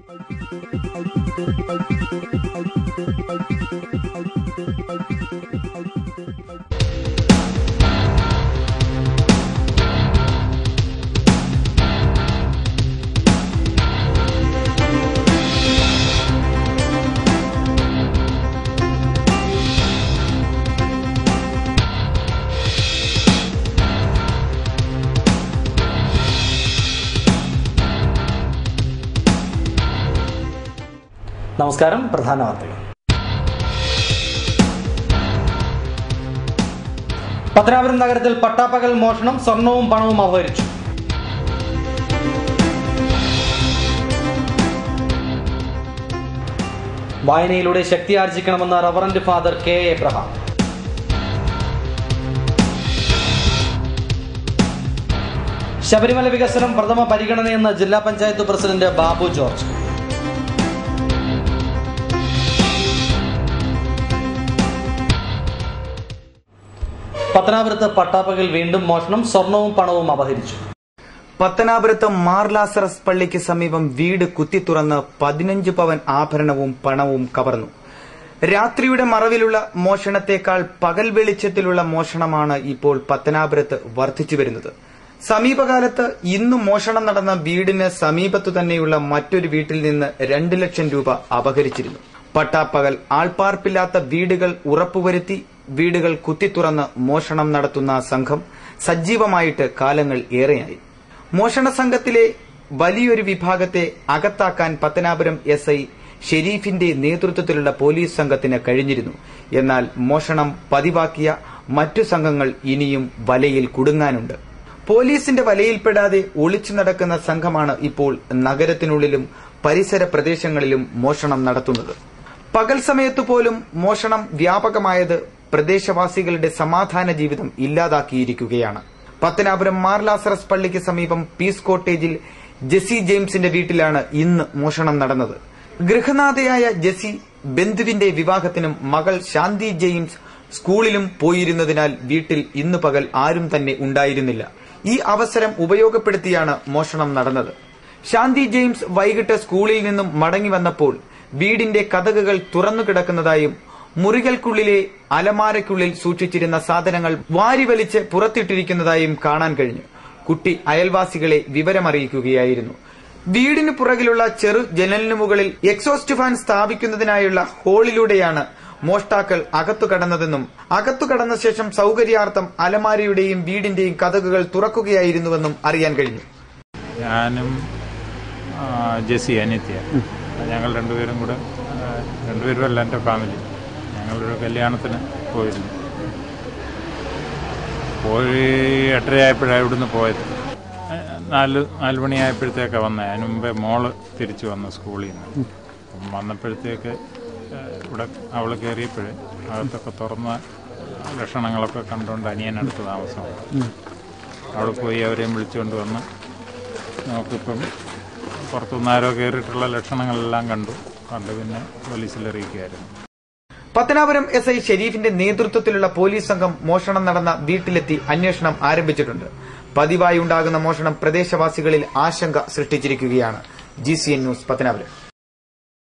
നമസ്കാരം പ്രധാന വാർത്തകൾ പത്തനാപുരം നഗരത്തിൽ പട്ടാപ്പകൽ മോഷണം സ്വർണവും പണവും അപഹരിച്ചു വായനയിലൂടെ ശക്തി ആർജിക്കണമെന്ന reverend father K Abraham Sabarimala വികസനം പ്രഥമ പരിഗണനയെന്ന് ജില്ലാ പഞ്ചായത്ത് പ്രസിഡന്റ് ബാബു ജോർജ് പത്തനാപുരത്ത് പട്ടാപ്പകൽ വീണ്ടും മോഷണം സ്വർണവും പണവും അപഹരിച്ചു പത്തനാപുരത്ത് മാർ ലാസറസ് പള്ളിക്ക് സമീപം വീട് കുത്തിത്തുറന്ന് പതിനഞ്ച് പവൻ ആഭരണവും പണവും കവർന്നു രാത്രിയുടെ മറവിലുള്ള മോഷണത്തേക്കാൾ പകൽ വെളിച്ചത്തിലുള്ള മോഷണമാണ് ഇപ്പോൾ പത്തനാപുരത്ത് വർദ്ധിച്ചു വരുന്നത് സമീപകാലത്ത് ഇന്ന് മോഷണം നടന്ന വീടിന് സമീപത്തു തന്നെയുള്ള മറ്റൊരു വീട്ടിൽ നിന്ന് രണ്ട് ലക്ഷം രൂപ അപഹരിച്ചിരുന്നു പട്ടാപ്പകൽ ആൾപ്പാർപ്പില്ലാത്ത വീടുകൾ ഉറപ്പുവരുത്തി വീടുകൾ കുത്തിത്തുറന്ന് മോഷണം നടത്തുന്ന സംഘം സജീവമായിട്ട് കാലങ്ങൾ ഏറെയായി മോഷണ സംഘത്തിലെ വലിയൊരു വിഭാഗത്തെ അകത്താക്കാൻ പത്തനാപുരം എസ് ഐ ഷെരീഫിന്റെ നേതൃത്വത്തിലുള്ള പോലീസ് സംഘത്തിന് കഴിഞ്ഞിരുന്നു എന്നാൽ മോഷണം പതിവാക്കിയ മറ്റു സംഘങ്ങൾ ഇനിയും വലയിൽ കുടുങ്ങാനുണ്ട് പോലീസിന്റെ വലയിൽപ്പെടാതെ ഒളിച്ചു നടക്കുന്ന സംഘമാണ് ഇപ്പോൾ നഗരത്തിനുള്ളിലും പരിസര പ്രദേശങ്ങളിലും മോഷണം നടത്തുന്നത് പകൽ സമയത്തു പോലും മോഷണം വ്യാപകമായത് പ്രദേശവാസികളുടെ സമാധാന ജീവിതം ഇല്ലാതാക്കിയിരിക്കുകയാണ് പത്തനാപുരം മാർ ലാസറസ് പള്ളിക്ക് സമീപം പീസ് കോട്ടേജിൽ ജെസി ജെയിംസിന്റെ വീട്ടിലാണ് ഇന്ന് മോഷണം നടന്നത് ഗൃഹനാഥയായ ജെസി ബന്ധുവിന്റെ വിവാഹത്തിനും മകൾ ശാന്തി ജെയിംസ് സ്കൂളിലും പോയിരുന്നതിനാൽ വീട്ടിൽ ഇന്ന് പകൽ ആരും തന്നെ ഉണ്ടായിരുന്നില്ല ഈ അവസരം ഉപയോഗപ്പെടുത്തിയാണ് മോഷണം നടന്നത് ശാന്തി ജെയിംസ് വൈകിട്ട് സ്കൂളിൽ നിന്നും മടങ്ങി വന്നപ്പോൾ വീടിന്റെ കതകുകൾ തുറന്നു കിടക്കുന്നതായും മുറികൾക്കുള്ളിലെ അലമാരയ്ക്കുള്ളിൽ സൂക്ഷിച്ചിരുന്ന സാധനങ്ങൾ വാരിവലിച്ച് പുറത്തിട്ടിരിക്കുന്നതായും കാണാൻ കഴിഞ്ഞു കുട്ടി അയൽവാസികളെ വിവരമറിയിക്കുകയായിരുന്നു വീടിന് പുറകിലുള്ള ചെറു ജനലിനു മുകളിൽ എക്സോസ്റ്റ് ഫാൻ സ്ഥാപിക്കുന്നതിനായുള്ള ഹോളിലൂടെയാണ് മോഷ്ടാക്കൾ അകത്തു കടന്നതെന്നും അകത്തു കടന്ന ശേഷം സൗകര്യാർത്ഥം അലമാരയുടെയും വീടിന്റെയും കതകുകൾ തുറക്കുകയായിരുന്നുവെന്നും അറിയാൻ കഴിഞ്ഞു ഞാനും ആ, ജെസ്സി അനിത്യ ഞങ്ങൾ രണ്ടുപേരും കൂടെ ആ, രണ്ടുപേരും അല്ല എൻ്റെ ഫാമിലി ഞങ്ങളൊരു കല്യാണത്തിന് പോയിരുന്നു പോയി എട്ടരയായപ്പോഴാണ് ഇവിടുന്ന് പോയത് ആ, നാല് നാല് മണിയായപ്പോഴത്തേക്കാണ് വന്നത് അതിന് മുമ്പേ മോള് തിരിച്ചു വന്നു സ്കൂളിൽ നിന്ന് അപ്പം വന്നപ്പോഴത്തേക്ക് ആ, ഇവിടെ അവൾ കയറിയപ്പോഴേ അകത്തൊക്കെ തുറന്ന ലക്ഷണങ്ങളൊക്കെ കണ്ടുകൊണ്ട് അനിയനടുത്ത് താമസമാണ് അവിടെ പോയി അവരെയും വിളിച്ചുകൊണ്ട് വന്ന് നമുക്കിപ്പം പുറത്തുനിന്ന് ആരോ കയറിയിട്ടുള്ള ലക്ഷണങ്ങളെല്ലാം കണ്ടു കണ്ട് പിന്നെ പോലീസിൽ അറിയിക്കുകയായിരുന്നു പത്തനാപുരം എസ് ഐ ഷെരീഫിന്റെ നേതൃത്വത്തിലുള്ള പോലീസ് സംഘം മോഷണം നടന്ന വീട്ടിലെത്തി അന്വേഷണം ആരംഭിച്ചിട്ടുണ്ട് പതിവായി ഉണ്ടാകുന്ന മോഷണം പ്രദേശവാസികളിൽ ആശങ്ക സൃഷ്ടിച്ചിരിക്കുകയാണ് G C N news Pathanapuram